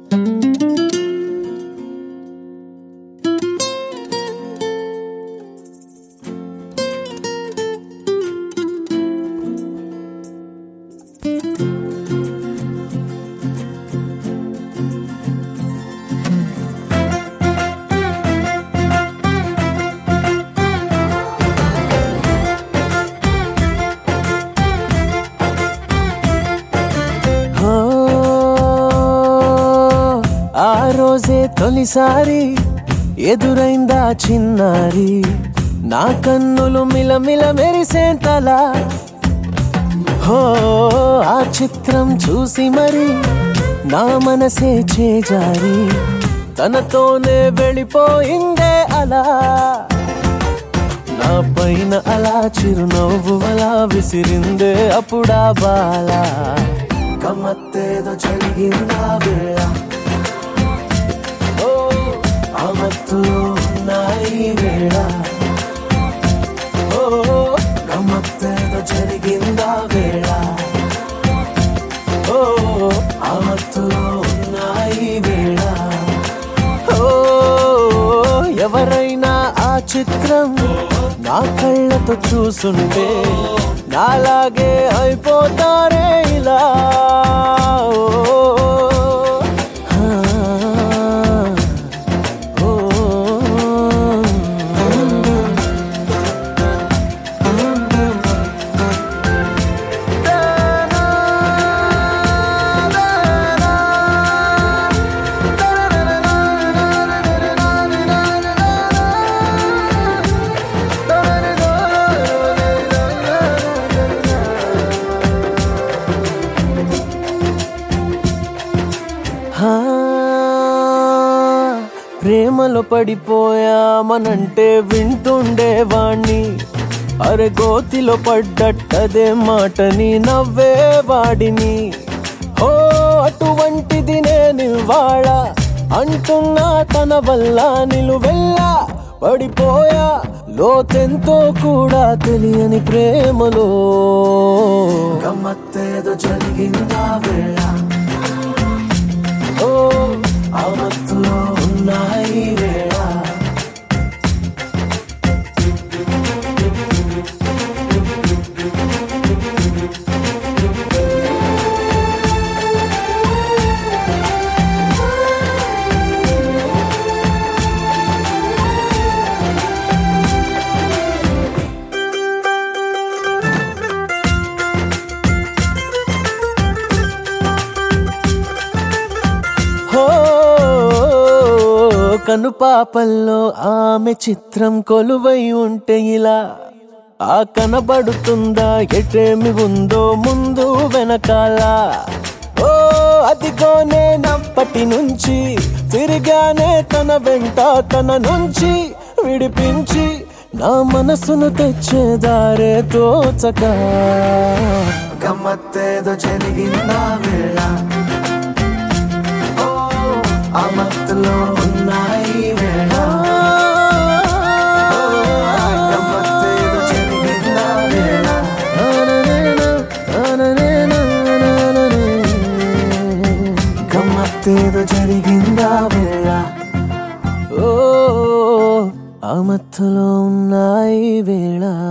ఓ, ఆ రోజే తొలిసారి ఎదురైందా చిన్నారి నా కన్నులు మిలమిల మెరిసేంతలా హో ఆ చిత్రం చూసి మరి నా మనసే చేజారి తనతోనే వెళ్ళిపోయిందే అలా నా పైన అలా చిరునవ్వు అలా విసిరిందే అప్పుడా బాల గమ్మత్తేదో జరిగిందా వేళ ఓ అమత్తు ఉన్నాయి వేళ ఓ గమ్మత్తేదో జరిగిందా వేళ ఓ అమత్తులో ఉన్నాయి వేళ ఓ ఎవరైనా ఆ చిత్రం నా కళ్ళతో చూసుంటే నాలాగే అయిపోతారే ఇలా ఓ, ఆ, ఓ, ఆ, ప్రేమలో పడిపోయామనంటే వింటుండేవాణ్ణి అరే గోతిలో పడ్డట్టదే మాటని నవ్వేవాడిని ఓ అటువంటిది నేను ఇవాళ అంటున్నా తన వల్ల నిలువెల్లా పడిపోయా లోతెంతో కూడా తెలియని ప్రేమలో గమ్మత్తేదో జరిగిందా వేళ ఓ అవత్తులో ఉన్నాయి వేళ హో కనుపాపల్లో ఆమె చిత్రం కొలువై ఉంటే ఇలా ఆ కనబడుతుందా ఎటేమి ఉందో ముందు వెనకాల ఓ అదిగోనే నప్పటి నుంచి తిరిగానే తన వెంట తన నుంచి విడిపించి నా మనసును తెచ్చేదారే తోచక గమ్మత్తేదో జరిగిందా వేళ అమత్తులో ఉన్నాయి వేళ గమ్మత్తేదో జరిగిందా వేళ గమ్మత్తేదో జరిగిందా వేళ ఓ అమత్తులో ఉన్నాయి వేళ